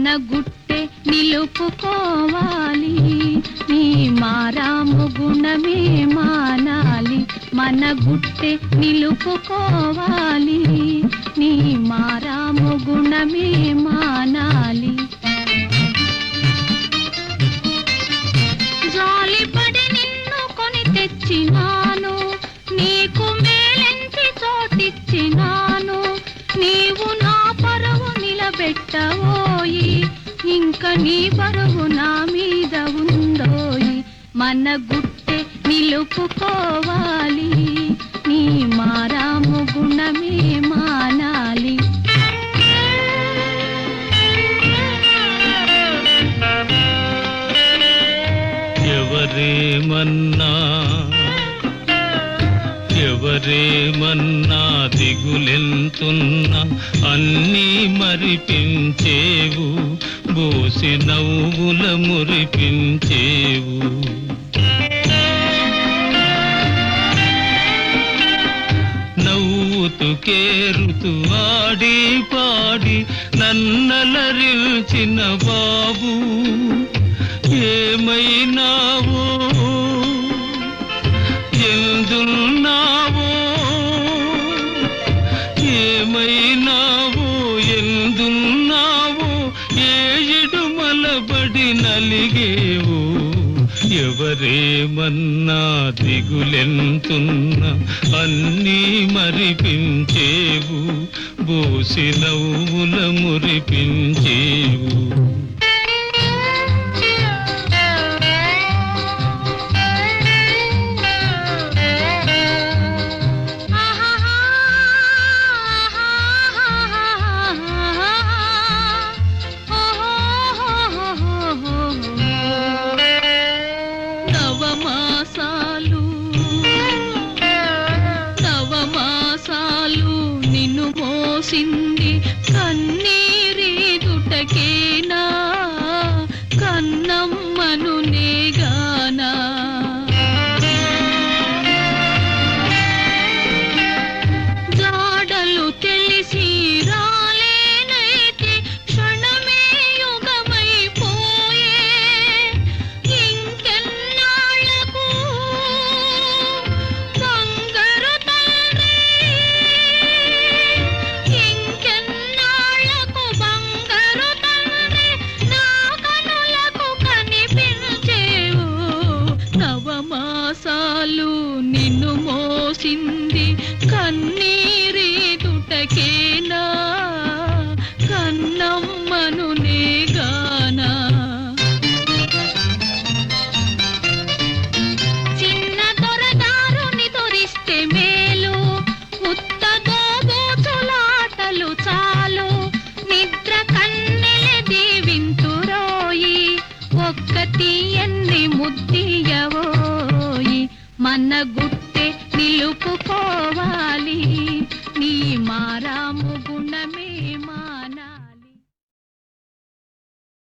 మన గుట్టె నిలుపుకోవాలి నీ మారాము గుణమే మానాలి మన గుట్టె నిలుపుకోవాలి నీ మారాము గుణమే మానాలి జాలిపడి నిన్ను కొని తెచ్చినాను నీకు మేలెంచి చోటిచ్చినాను నీవు నా పరువు నిలబెట్టవోయి ఇంక నీ పరువు నా మీద ఉందోయి మన గుట్టె నిలుపుకోవాలి నీ మారాము గుణమే మానాలి ఎవరేమన్నా ఎవరేమన్నా దిగులెంతున్నా అన్నీ మరిపించేవు బోసి నవ్వుల మురిపించేవు నవ్వుతూ కేరుతూ ఆడి పాడి నన్నలరిల్చిన బాబు ఏమైనావో ఎందున్నావో ఏమైనావో ఎందున్నావో ఏడు మలబడి నలిగేవు ఎవరేమన్నా దిగులెంతున్నా అన్నీ మరిపించేవు బోసి నవ్వుల మురిపించేవు నవమాసాలు నవమాసాలు నిన్ను మోసింది కన్నీరీదుటకేనా కన్నమ్మను నేగానా జాడలు తెలిసి రాలేనైతే క్షణమే యుగమైపోయే ఇంకెన్నాళ్ళకు బంగారు తండ్రి ఇంకెన్నాళ్ళకు బంగారు తండ్రి నా కనులకు కనిపించేవు నవమాసాలు నిన్ను మోసింది కన్నీరీదుటకేనా కన్నమ్మను నేగానా చిన్న దొరదారుని దొరిస్తే మేలు ఉత్త దోబూచులాటలు చాలు నిద్ర కన్నెల దీవింతురోయి ఒక్క తీయన్ని ముద్దియవోయి మన గుట్టె నిలుపుకోవాలి నీ మారాము గుణమే మా